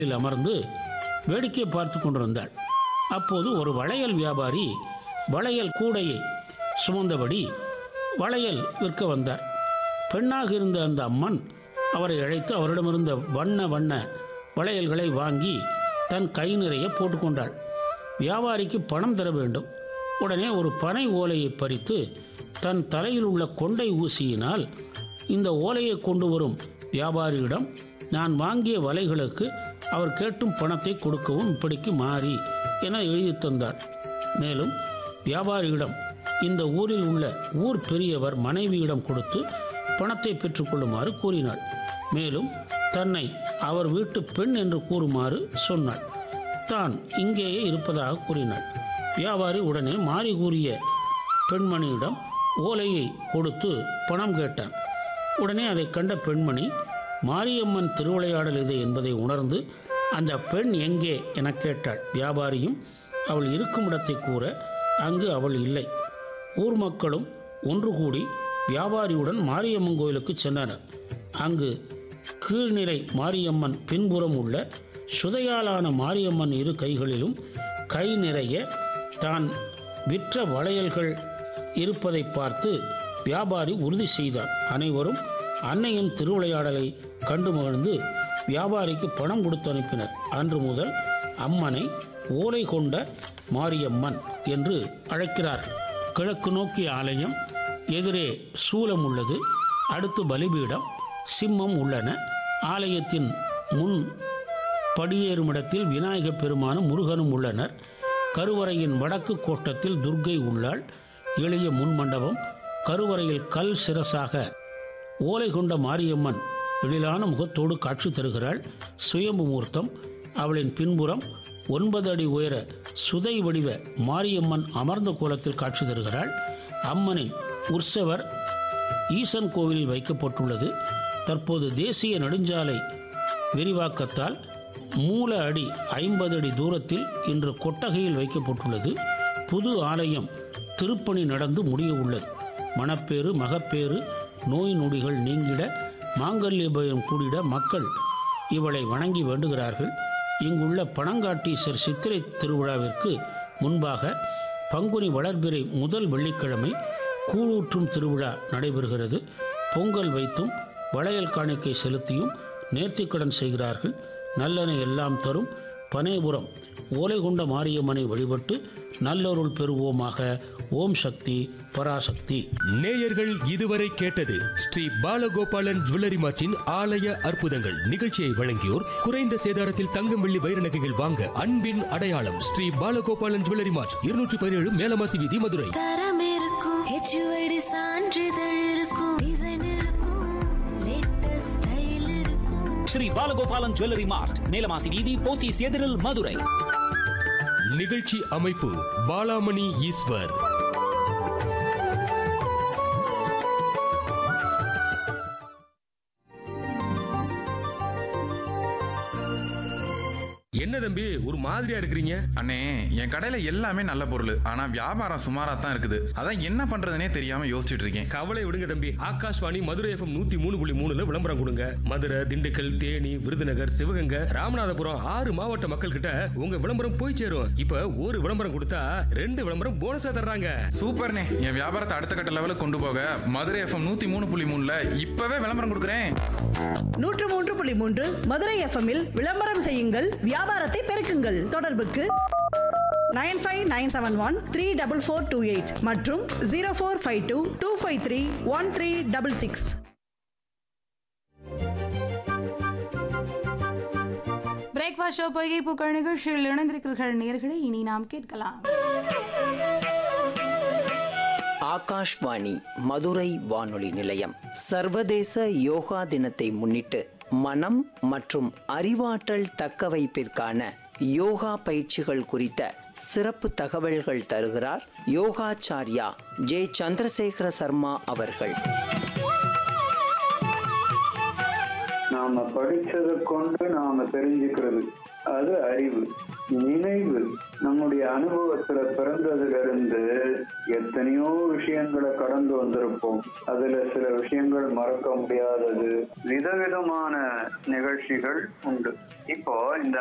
படியில் அமர்ந்து வேடிக்கை பார்த்து கொண்டிருந்தாள் அப்போது ஒரு வளையல் வியாபாரி வளையல் கூடையை சுமந்தபடி வளையல் விற்க வந்தார் பெண்ணாக இருந்த அந்த அம்மன் அவரை அழைத்து அவரிடமிருந்த வண்ண வண்ண வளையல்களை வாங்கி தன் கை நிறைய போட்டுக்கொண்டாள் வியாபாரிக்கு பணம் தர வேண்டும் உடனே ஒரு பனை ஓலையை பறித்து தன் தலையில் உள்ள கொண்டை ஊசியினால் இந்த ஓலையை கொண்டு வரும் வியாபாரியிடம் நான் வாங்கிய வலைகளுக்கு அவர் கேட்டும் பணத்தை கொடுக்கவும் இப்படிக்கு மாறி என எழுதி தந்தார் மேலும் வியாபாரியிடம் இந்த ஊரில் உள்ள ஊர் பெரியவர் மனைவியிடம் கொடுத்து பணத்தை பெற்றுக்கொள்ளுமாறு கூறினாள் மேலும் தன்னை அவர் வீட்டு பெண் என்று கூறுமாறு சொன்னாள் தான் இங்கேயே இருப்பதாக கூறினாள் வியாபாரி உடனே மாறி கூறிய பெண்மணியிடம் ஓலையை கொடுத்து பணம் கேட்டான் உடனே அதை கண்ட பெண்மணி மாரியம்மன் திருவிளையாடல் இது என்பதை உணர்ந்து அந்த பெண் எங்கே என கேட்டாள் வியாபாரியும் அவள் இருக்கும் இடத்தை கூற அங்கு அவள் இல்லை ஊர் மக்களும் ஒன்று கூடி வியாபாரியுடன் மாரியம்மன் கோயிலுக்கு சென்றனர் அங்கு கீழ்நிலை மாரியம்மன் பின்புறம் உள்ள சுதையாலான மாரியம்மன் இரு கைகளிலும் கை நிறைய தான் விற்ற வளையல்கள் இருப்பதை பார்த்து வியாபாரி உறுதி செய்தார் அனைவரும் அன்னையின் திருவிளையாடலை கண்டு மகிழ்ந்து வியாபாரிக்கு பணம் கொடுத்து அனுப்பினர் அன்று முதல் அம்மனை ஓலை கொண்ட மாரியம்மன் என்று அழைக்கிறார்கள் கிழக்கு நோக்கிய ஆலயம் எதிரே சூலம் உள்ளது அடுத்து பலிபீடம் சிம்மம் உள்ளன ஆலயத்தின் முன் படியேறும் இடத்தில் விநாயகப் பெருமானும் முருகனும் உள்ளனர் கருவறையின் வடக்கு கோட்டத்தில் துர்க்கை உள்ளாள் எளிய முன்மண்டபம் கருவறையில் கல் சிரசாக ஓலை கொண்ட மாரியம்மன் எழிலான முகத்தோடு காட்சி தருகிறாள் சுயம்பு மூர்த்தம் அவளின் பின்புறம் ஒன்பது அடி உயர சுதை வடிவ மாரியம்மன் அமர்ந்த கோலத்தில் காட்சி தருகிறாள் அம்மனின் உற்சவர் ஈசன் கோவிலில் வைக்கப்பட்டுள்ளது தற்போது தேசிய நெடுஞ்சாலை விரிவாக்கத்தால் மூல அடி ஐம்பது அடி தூரத்தில் இன்று கொட்டகையில் வைக்கப்பட்டுள்ளது புது ஆலயம் திருப்பணி நடந்து முடிய உள்ளது மணப்பேறு மகப்பேறு நோய் நொடிகள் நீங்கிட மாங்கல்யபயம் கூடிட மக்கள் இவளை வணங்கி வேண்டுகிறார்கள் இங்குள்ள பனங்காட்டீசர் சித்திரை திருவிழாவிற்கு முன்பாக பங்குனி வளர்பிறை முதல் வெள்ளிக்கிழமை கூழூற்றும் திருவிழா நடைபெறுகிறது பொங்கல் வைத்தும் வளையல் காணிக்கை செலுத்தியும் நேர்த்திக்கடன் செய்கிறார்கள் நல்லென எல்லாம் தரும் பனைபுரம் ஓலை கொண்ட மாரியம்மனை வழிபட்டு நல்லொருள் பெறுவோமாக ஓம் சக்தி பராசக்தி நேயர்கள் இதுவரை கேட்டது ஸ்ரீ பாலகோபாலன் ஜுவல்லரி மார்ட்டின் ஆலய அற்புதங்கள் நிகழ்ச்சியை வழங்கியோர் குறைந்த சேதாரத்தில் தங்கம் வெள்ளி வைர நகைகள் வாங்க அன்பின் அடையாளம் ஸ்ரீ பாலகோபாலன் ஜுவல்லரி மார்ட் இருநூற்றி பதினேழு மேலமாசி வீதி மதுரை தரம் இருக்கும் ஹெச்யூஐடி சான்றிதழ் இருக்கும் டிசைன் இருக்கும் லேட்டஸ்ட் ஸ்டைல் இருக்கும் ஸ்ரீ பாலகோபாலன் ஜுவல்லரி மார்ட் நீலமாசி வீதி போத்தீஸ் எதிரில் மதுரை நிகழ்ச்சி அமைப்பு பாலாமணி ஈஸ்வர் என்ன தம்பி ஒரு மாதிரியா இருக்கிறீங்க அண்ணே என் கடையில எல்லாமே நல்ல பொருள் ஆனா வியாபாரம் சுமாரா தான் இருக்குது அதான் என்ன பண்றதுனே தெரியாம யோசிச்சுட்டு இருக்கேன் கவலை விடுங்க தம்பி ஆகாஷ்வாணி மதுரை எஃப்எம் நூத்தி மூணு புள்ளி மூணுல விளம்பரம் கொடுங்க மதுரை திண்டுக்கல் தேனி விருதுநகர் சிவகங்கை ராமநாதபுரம் ஆறு மாவட்ட மக்கள் கிட்ட உங்க விளம்பரம் போய் சேரும் இப்ப ஒரு விளம்பரம் கொடுத்தா ரெண்டு விளம்பரம் போனஸா தர்றாங்க சூப்பர்ண்ணே என் வியாபாரத்தை அடுத்த கட்ட லெவலுக்கு கொண்டு போக மதுரை எஃப்எம் நூத்தி மூணு புள்ளி மூணுல இப்பவே விளம்பரம் கொடுக்குறேன் நூற்று மூன்று புள்ளி மூன்று மதுரை எஃப்எம்மில் விளம்பரம் செய்யுங்கள் வியாபாரத்தை பெருக்குங்கள் தொடர்புக்கு nine five nine seven one three double four two eight மற்றும் zero four five two two five three one three double six breakfast show பொய்கை பூக்கள் நிகழ்ச்சியில் இணைந்திருக்கிறீர்கள் நேர்களை இனி நாம் கேட்கலாம் ஆகாஷ்வாணி மதுரை வானொலி நிலையம் சர்வதேச யோகா தினத்தை முன்னிட்டு மனம் மற்றும் அறிவாற்றல் தக்கவைப்பிற்கான யோகா பயிற்சிகள் குறித்த சிறப்பு தகவல்கள் தருகிறார் யோகாச்சார்யா ஜே சந்திரசேகர சர்மா அவர்கள் நாம் நாம படிச்சதை கொண்டு நாம தெரிஞ்சுக்கிறது அது அறிவு நினைவு நம்முடைய அனுபவத்துல பிறந்ததுல இருந்து எத்தனையோ விஷயங்களை கடந்து வந்திருப்போம் அதுல சில விஷயங்கள் மறக்க முடியாதது விதவிதமான நிகழ்ச்சிகள் உண்டு இப்போ இந்த